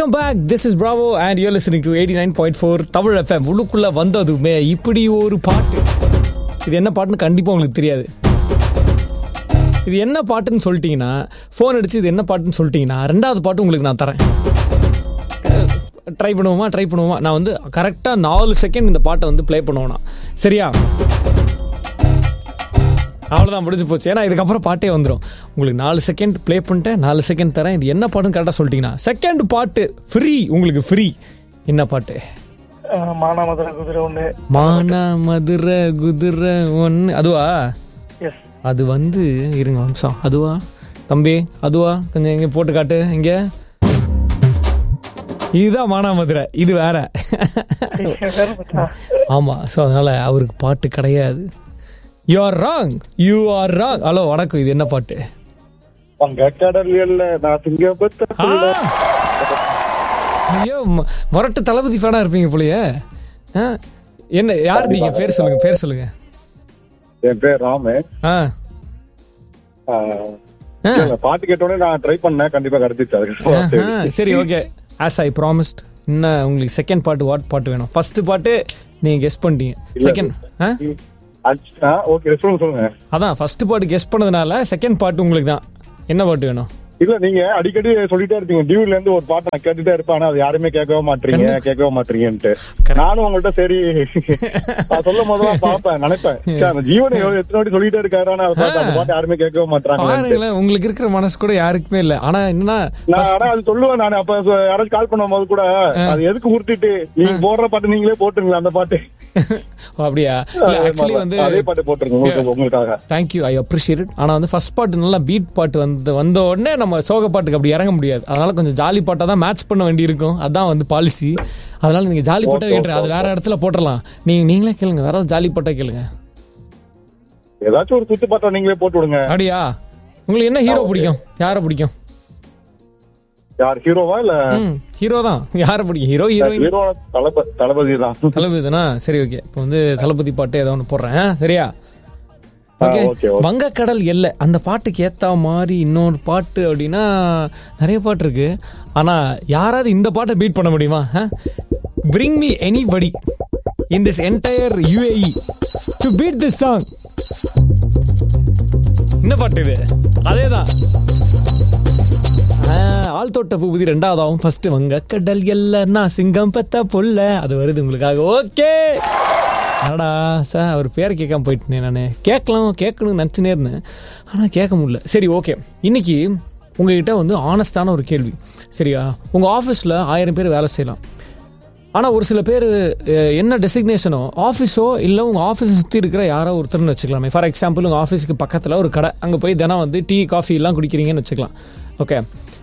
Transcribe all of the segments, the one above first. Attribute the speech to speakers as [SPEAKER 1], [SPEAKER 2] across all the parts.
[SPEAKER 1] Welcome back this is Bravo and you listening to eighty nine point four Tamil FM உள்ளுக்குள்ள வந்ததுமே இப்படி ஒரு பாட்டு இது என்ன பாட்டுன்னு கண்டிப்பாக உங்களுக்கு தெரியாது இது என்ன பாட்டுன்னு சொல்லிட்டீங்கன்னா ஃபோன் அடிச்சு இது என்ன பாட்டுன்னு சொல்லிட்டீங்கன்னா ரெண்டாவது பாட்டு உங்களுக்கு நான் தரேன் ட்ரை பண்ணுவோமா ட்ரை பண்ணுவோமா நான் வந்து கரெக்டாக நாலு செகண்ட் இந்த பாட்டை வந்து ப்ளே பண்ணுவோம் நான் சரியா அவ்வளோதான் முடிஞ்சு போச்சு ஏன்னா இதுக்கப்புறம் பாட்டே வந்துடும் உங்களுக்கு நாலு செகண்ட் ப்ளே பண்ணிட்டேன் நாலு செகண்ட் தரேன் இது என்ன பாட்டுன்னு கரெக்டாக சொல்லிட்டீங்கன்னா செகண்ட் பாட்டு ஃப்ரீ உங்களுக்கு ஃப்ரீ என்ன பாட்டு
[SPEAKER 2] அஹ் மானாமதுரை குதிரை ஒண்ணு
[SPEAKER 1] மானா மதுரை குதிரை ஒன்று அதுவா
[SPEAKER 2] எஸ்
[SPEAKER 1] அது வந்து இருங்க ஒரு நிமிஷம் அதுவா தம்பி அதுவா கொஞ்சம் இங்கே போட்டு காட்டு இங்கே இதுதான் மானாமதுரை இது வேற ஆமாம் ஸோ அதனால் அவருக்கு பாட்டு கிடையாது you are wrong you are wrong hello வணக்கம் இது என்ன பாட்டு
[SPEAKER 2] வங்க கடல்ல நான் திங்கப்பத்த
[SPEAKER 1] ஆ! ஐயோ ம- முரட்டு தளபதி ஃபேனா இருப்பீங்க போலயே ஆ? என்ன யார் நீங்க பேர் சொல்லுங்க பேர் சொல்லுங்க
[SPEAKER 2] என் பேர் ராமு
[SPEAKER 1] ஆ
[SPEAKER 2] அஹ்
[SPEAKER 1] ஆ.
[SPEAKER 2] இல்ல, பாட்டு கேட்டோடனே நான் ட்ரை பண்ணேன் கண்டிப்பா கிடைச்சிச்சு அதுக்கு
[SPEAKER 1] ஆஹா, சரி ஓகே ஆஸ் ஐ ப்ராமிஸ்ட் இன்னும் உங்களுக்கு செகண்ட் பாட்டு வாட் பாட்டு வேணும் ஃபர்ஸ்ட் பாட்டு நீங்க கெஸ் பண்ணிட்டீங்க செகண்ட்
[SPEAKER 2] ஓகே சொல்லுங்க சொல்லுங்க
[SPEAKER 1] அதான் ஃபர்ஸ்ட் பாட்டு கெஸ் பண்ணதுனால செகண்ட் பாட்டு உங்களுக்கு தான் என்ன பாட்டு வேணும்
[SPEAKER 2] இல்ல நீங்க அடிக்கடி சொல்லிட்டே இருப்பீங்க டியூல இருந்து ஒரு பாட்டு நான் கேட்டுட்டே இருப்பேன் ஆனா அது யாருமே கேட்கவே மாட்டீங்க கேட்கவே மாட்டீங்கன்ட்டு நானும் உங்கள்ட்ட சரி நான் சொல்லும் போதெல்லாம் பாப்பேன் நினைப்பேன் சே, அந்த ஜீவன் எவ்வளவு எத்தனை வாட்டி சொல்லிட்டே இருக்காரு ஆனா அது பாட்டு அந்த பாட்டு யாருமே கேட்கவே மாட்டாங்க
[SPEAKER 1] பாருங்களேன் உங்களுக்கு இருக்கிற மனசு கூட யாருக்குமே இல்லை ஆனா என்னன்னா
[SPEAKER 2] நான் ஆனா அது சொல்லுவேன் நான் அப்ப சொ- யாராச்சும் கால் பண்ணும்போது கூட அது எதுக்கு உருட்டிட்டு நீங்க போடுற பாட்டு நீங்களே போட்டுருங்களா அந்த பாட்டு
[SPEAKER 1] ஓ, அப்படியா இல்ல ஆக்சுவலி வந்து
[SPEAKER 2] அதே பாட்டு போட்டுருங்க உங்களுக்கு- உங்களுக்காக
[SPEAKER 1] தேங்க்யூ ஐ அப்ரிஷியேட் ஆனால் வந்து ஃபர்ஸ்ட் பாட்டு நல்லா பீட் பாட்டு வந்து வந்த உடனே நம்ம சோக பாட்டுக்கு அப்படி இறங்க முடியாது அதனால கொஞ்சம் ஜாலி பாட்டாக தான் மேட்ச் பண்ண வேண்டியிருக்கும் அதான் வந்து பாலிசி அதனால நீங்க ஜாலி பாட்டா கேட்டுரு அது வேற இடத்துல போட்டுடலாம் நீங்க நீங்களே கேளுங்க வேற ஜாலி பாட்டா கேளுங்க
[SPEAKER 2] ஏதாச்சும் ஒரு குத்து பாட்டா நீங்களே போட்டு விடுங்க
[SPEAKER 1] அப்படியா உங்களுக்கு என்ன ஹீரோ பிடிக்கும் யாரை பிடிக்கும்
[SPEAKER 2] யார் ஹீரோவா இல்ல
[SPEAKER 1] ம் ஹீரோ தான் யாரை பிடிக்கும் hero heroine
[SPEAKER 2] hero Thalapathy Thalapathy தான்
[SPEAKER 1] தளபதி தானா சரி ஓகே இப்போ வந்து தளபதி பாட்டு ஏதோ ஒன்று போடுறேன் ஆ, சரியா ஓகே
[SPEAKER 2] ஓகே ஓகே
[SPEAKER 1] வங்கக்கடல் எல்லை அந்த பாட்டுக்கு ஏத்த மாதிரி இன்னொரு பாட்டு அப்படின்னா நிறைய பாட்டு இருக்கு ஆனா யாராவது இந்த பாட்டை பீட் பண்ண முடியுமா bring me anybody in this entire UAE to beat this song என்ன பாட்டு இது அதேதான் ஆ, ஆள் தோட்ட பூபதி ரெண்டாவதாகவும் ஃபர்ஸ்ட் வங்க கடல் எல்லன்னா சிங்கம் பெத்த புள்ள அது வருது உங்களுக்காக ஓகே அடடா சார் அவர் பேரை கேட்காம போயிட்டேனே நான் கேட்கலாம் கேட்கணும்னு நினச்சினே இருந்தேன் ஆனால் கேட்க முடியல சரி ஓகே இன்னைக்கு உங்ககிட்ட வந்து ஆனஸ்டான ஒரு கேள்வி சரியா உங்கள் ஆஃபீஸில் ஆயிரம் பேர் வேலை செய்யலாம் ஆனால் ஒரு சில பேர் அஹ், என்ன டெசிக்னேஷனோ ஆஃபீஸோ இல்லை உங்கள் ஆஃபீஸை சுற்றி இருக்கிற யாரோ ஒருத்தர்னு வச்சுக்கலாமே ஃபார் எக்ஸாம்பிள் உங்கள் ஆஃபீஸுக்கு பக்கத்தில் ஒரு கடை அங்கே போய் தினம் வந்து டீ காஃபி எல்லாம் குடிக்கிறீங்கன்னு வச்சுக்கலாம் ஓகே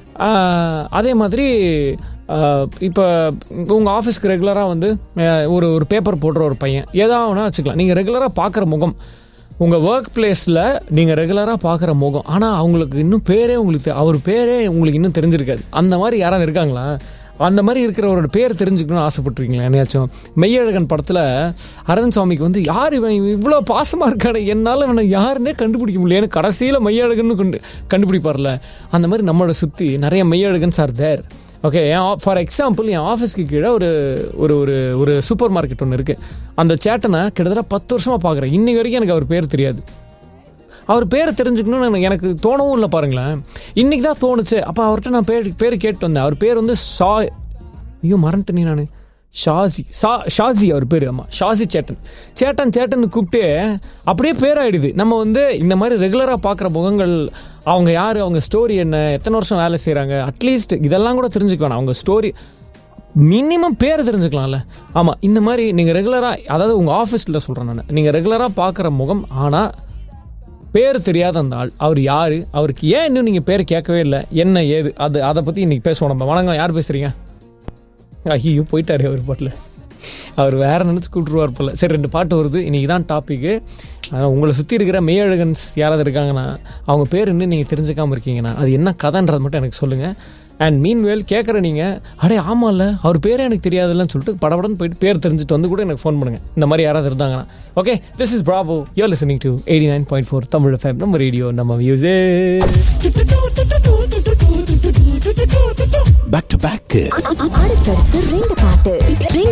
[SPEAKER 1] அதே மாதிரி இப்போ உங்கள் ஆஃபீஸ்க்கு ரெகுலராக வந்து அஹ், ஒரு ஒரு பேப்பர் போடுற ஒரு பையன் ஏதாவது வேணா வச்சுக்கலாம் நீங்கள் ரெகுலராக பார்க்குற முகம் உங்கள் ஒர்க் பிளேஸில் நீங்கள் ரெகுலராக பார்க்குற முகம் ஆனால் அவங்களுக்கு இன்னும் பேரே உங்களுக்கு தெ- அவர் பேரே உங்களுக்கு இன்னும் தெரிஞ்சிருக்காது அந்த மாதிரி யாராவது இருக்காங்களா அந்த மாதிரி இருக்கிறவரோட பேர் தெரிஞ்சுக்கணும்னு ஆசைப்பட்டுருக்கீங்களா என்னையாச்சும் மெய்யழகன் படத்தில் அரவிந்த் சுவாமிக்கு வந்து யார் இவன் இவ்வளோ பாசமாக இருக்கானே என்னால் இவனை யாருன்னே கண்டுபிடிக்க முடியல கடைசியில் மெய்யழகன்னு கண்டு கண்டுபிடிப்பார்ல அந்த மாதிரி நம்மளோட சுற்றி நிறைய மெய்யழகன்ஸ் ஆர் தேர் ஓகே என் ஃபார் எக்ஸாம்பிள் என் ஆஃபீஸ்க்கு கீழே ஒரு ஒரு ஒரு ஒரு சூப்பர் மார்க்கெட் ஒன்று இருக்குது அந்த சேட்டனை கிட்டத்தட்ட பத்து வருஷமாக பார்க்குறேன் இன்னைக்கு வரைக்கும் எனக்கு அவர் பேர் தெரியாது அவர் பேரை தெரிஞ்சுக்கணும்னு எனக்கு- எனக்கு தோணவும் இல்லை பாருங்களேன் இன்னைக்கு தான் தோணுச்சு அப்போ அவர்கிட்ட நான் பேர் பேர் கேட்டு வந்தேன் அவர் பேர் வந்து ஷா ஐயோ மறந்துட்டேனே நான் ஷாசி ஷா ஷாசி அவர் பேர் ஆமாம் ஷாசி சேட்டன் சேட்டன் சேட்டன் கூப்பிட்டு அப்படியே பேராயிடுது நம்ம வந்து இந்த மாதிரி ரெகுலராக பார்க்குற முகங்கள் அவங்க யார் அவங்க ஸ்டோரி என்ன எத்தனை வருஷம் வேலை செய்கிறாங்க அட்லீஸ்ட் இதெல்லாம் கூட தெரிஞ்சுக்க வேணாம் அவங்க ஸ்டோரி மினிமம் பேர் தெரிஞ்சுக்கலாம்ல ஆமாம் இந்த மாதிரி நீங்கள் ரெகுலராக அதாவது உங்கள் ஆஃபீஸில் சொல்கிறேன் நான் நீங்கள் ரெகுலராக பார்க்குற முகம் ஆனால் பேர் தெரியாத அந்த ஆள் அவர் யாரு அவருக்கு ஏன் இன்னும் நீங்க பேர் கேட்கவே இல்லை என்ன ஏது அது அதை பத்தி இன்னைக்கு பேசுவோம் நம்ம வணக்கம் யார் பேசுறீங்க ஐயோ போயிட்டாரு அவர் பாட்டில் அவர் வேற நினைச்சு கூப்பிட்டுருவார் போல சரி ரெண்டு பாட்டு வருது இன்னைக்கு தான் டாபிக்கு ஆனால் உங்களை சுற்றி இருக்கிற மெய்யழகன்ஸ் யாராவது இருக்காங்கன்னா அவங்க பேர் இன்னும் நீங்கள் தெரிஞ்சுக்காம இருக்கீங்கன்னா அது என்ன கதைன்றது மட்டும் எனக்கு சொல்லுங்கள் அண்ட் மீன்வேல் கேட்குற நீங்கள் அடே ஆமாம்ல அவர் பேரே எனக்கு தெரியாதுல்லன்னு சொல்லிட்டு படபடன்னு போயிட்டு பேர் தெரிஞ்சுட்டு வந்து கூட எனக்கு ஃபோன் பண்ணுங்கள் இந்த மாதிரி யாராவது இருந்தாங்கன்னா okay this is Bravo your listening to eighty nine point four Tamil FM நம்ம ரேடியோ நம்ம மியூசிக்
[SPEAKER 3] பேக் டு பேக்
[SPEAKER 4] அடுத்தடுத்து ரெண்டு பாட்டு ரெண்டு